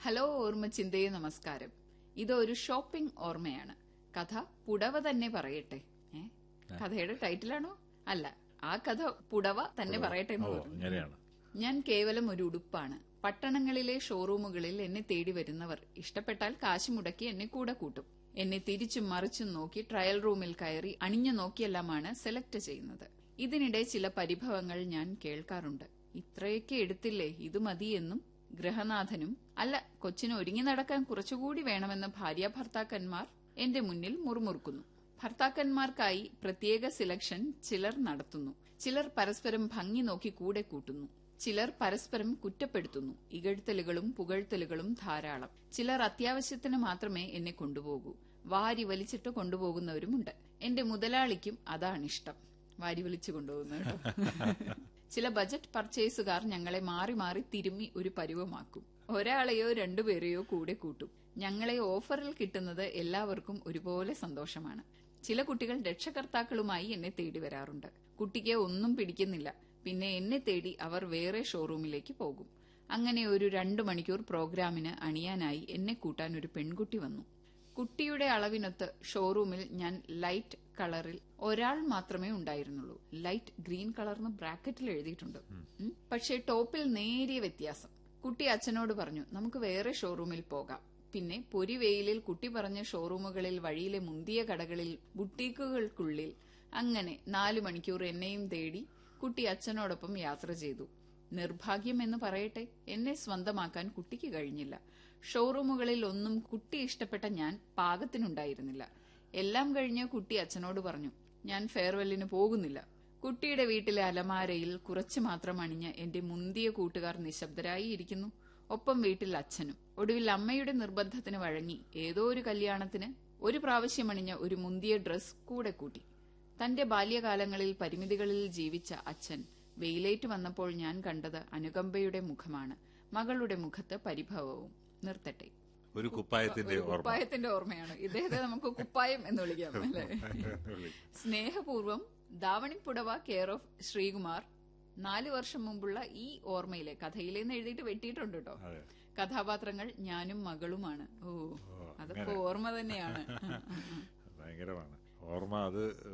Hello ഓർമ്മ ചിന്തയെ നമസ്കാരം ഇത് ഒരു ഷോപ്പിംഗ് ഓർമ്മയാണ് കഥ പുടവ തന്നെ പറയട്ടെ ഏ കഥയുടെ ടൈറ്റിലാണോ അല്ല ആ കഥ പുടവ തന്നെ പറയട്ടെ എന്ന് ഓ പറഞ്ഞു അങ്ങനെയാണ് ഞാൻ കേവലം ഒരു ഉടുപ്പാണ് പട്ടണങ്ങളിലെ ഷോറൂമുകളിൽ എന്നെ തേടി വരുന്നവർ ഇഷ്ടപ്പെട്ടാൽ കാശ് മുടക്കി എന്നെ കൂടെ കൂട്ടും എന്നെ തിരിച്ചും മറിച്ചും നോക്കി ട്രയൽ റൂമിൽ കയറി അണിഞ്ഞു നോക്കിയെല്ലാമാണ് സെലക്ട് ചെയ്യുന്നത് ഇതിനിടെ ചില പരിഭവങ്ങൾ ഞാൻ കേൾക്കാറുണ്ട് ഇത്രയൊക്കെ എടുത്തില്ലേ ഇത് മതിയെന്നും ഗൃഹനാഥനും അല്ല കൊച്ചിന് ഒരുങ്ങി നടക്കാൻ കുറച്ചുകൂടി വേണമെന്ന് ഭാര്യ ഭർത്താക്കന്മാർ എന്റെ മുന്നിൽ മുറുമുറുക്കുന്നു ഭർത്താക്കന്മാർക്കായി പ്രത്യേക സിലക്ഷൻ ചിലർ നടത്തുന്നു ചിലർ പരസ്പരം ഭംഗി നോക്കി കൂടെ കൂട്ടുന്നു ചിലർ പരസ്പരം കുറ്റപ്പെടുത്തുന്നു ഇകഴ്ത്തലുകളും പുകഴ്ത്തലുകളും ധാരാളം ചിലർ അത്യാവശ്യത്തിന് മാത്രമേ എന്നെ കൊണ്ടുപോകൂ വാരി വലിച്ചിട്ട് കൊണ്ടുപോകുന്നവരുമുണ്ട് എന്റെ മുതലാളിക്കും അതാണിഷ്ടം വാരി വലിച്ചു കൊണ്ടുപോകുന്നത് കേട്ടോ. ചില ബജറ്റ് പർച്ചേസുകാർ ഞങ്ങളെ മാറി മാറി തിരുമ്മി ഒരു പരുവമാക്കും ഒരാളെയോ രണ്ടുപേരെയോ കൂടെ കൂട്ടും ഞങ്ങളെ ഓഫറിൽ കിട്ടുന്നത് എല്ലാവർക്കും ഒരുപോലെ സന്തോഷമാണ് ചില കുട്ടികൾ രക്ഷകർത്താക്കളുമായി എന്നെ തേടി വരാറുണ്ട് കുട്ടിക്ക് ഒന്നും പിടിക്കുന്നില്ല പിന്നെ എന്നെ തേടി അവർ വേറെ ഷോറൂമിലേക്ക് പോകും അങ്ങനെ ഒരു രണ്ടു മണിക്കൂർ പ്രോഗ്രാമിന് അണിയാനായി എന്നെ കൂട്ടാൻ ഒരു പെൺകുട്ടി വന്നു കുട്ടിയുടെ അളവിനൊത്ത് ഷോറൂമിൽ ഞാൻ ലൈറ്റ് കളറിൽ ഒരാൾ മാത്രമേ ഉണ്ടായിരുന്നുള്ളൂ ലൈറ്റ് ഗ്രീൻ കളർന്ന് ബ്രാക്കറ്റിൽ എഴുതിയിട്ടുണ്ട് ഉം. പക്ഷേ ടോപ്പിൽ നേരിയ വ്യത്യാസം കുട്ടി അച്ഛനോട് പറഞ്ഞു നമുക്ക് വേറെ ഷോറൂമിൽ പോകാം പിന്നെ പൊരിവെയിലിൽ കുട്ടി പറഞ്ഞ ഷോറൂമുകളിൽ വഴിയിലെ മുന്തിയ കടകളിൽ ബുട്ടീക്കുകൾക്കുള്ളിൽ അങ്ങനെ നാലു മണിക്കൂർ എന്നെയും തേടി കുട്ടി അച്ഛനോടൊപ്പം യാത്ര ചെയ്തു നിർഭാഗ്യം എന്ന് പറയട്ടെ എന്നെ സ്വന്തമാക്കാൻ കുട്ടിക്ക് കഴിഞ്ഞില്ല ഷോറൂമുകളിൽ ഒന്നും കുട്ടി ഇഷ്ടപ്പെട്ട ഞാൻ പാകത്തിനുണ്ടായിരുന്നില്ല എല്ലാം കഴിഞ്ഞ് കുട്ടി അച്ഛനോട് പറഞ്ഞു ഞാൻ ഫെയർവെല്ലിന് പോകുന്നില്ല കുട്ടിയുടെ വീട്ടിലെ അലമാരയിൽ കുറച്ചു മാത്രം അണിഞ്ഞ എന്റെ മുന്തിയ കൂട്ടുകാർ നിശബ്ദരായി ഇരിക്കുന്നു ഒപ്പം വീട്ടിൽ അച്ഛനും ഒടുവിൽ അമ്മയുടെ നിർബന്ധത്തിന് വഴങ്ങി ഏതോ ഒരു കല്യാണത്തിന് ഒരു പ്രാവശ്യം അണിഞ്ഞ ഒരു മുന്തിയ ഡ്രസ് കൂടെ കൂട്ടി തന്റെ ബാല്യകാലങ്ങളിൽ പരിമിതികളിൽ ജീവിച്ച അച്ഛൻ വെയിലേറ്റ് വന്നപ്പോൾ ഞാൻ കണ്ടത് അനുകമ്പയുടെ മുഖമാണ് മകളുടെ മുഖത്ത് പരിഭവവും നിർത്തട്ടെ ഒരു കുപ്പായത്തിന്റെ ഒരു ഓർമ്മ കുപ്പായത്തിന്റെ ഓർമ്മയാണ് ഇദ്ദേഹത്തെ നമുക്ക് കുപ്പായം എന്ന് വിളിക്കാം അല്ലേ സ്നേഹപൂർവം ദാവണി പുടവ കെയർ ഓഫ് ശ്രീകുമാർ നാലു വർഷം മുമ്പുള്ള ഈ ഓർമ്മയിലെ കഥയിലേന്ന് എഴുതിയിട്ട് വെട്ടിയിട്ടുണ്ട് കേട്ടോ അതെ. കഥാപാത്രങ്ങൾ ഞാനും മകളുമാണ് ഓ അതൊക്കെ ഓർമ്മ തന്നെയാണ് ഭയങ്കരമാണ് ഓർമ്മ അത്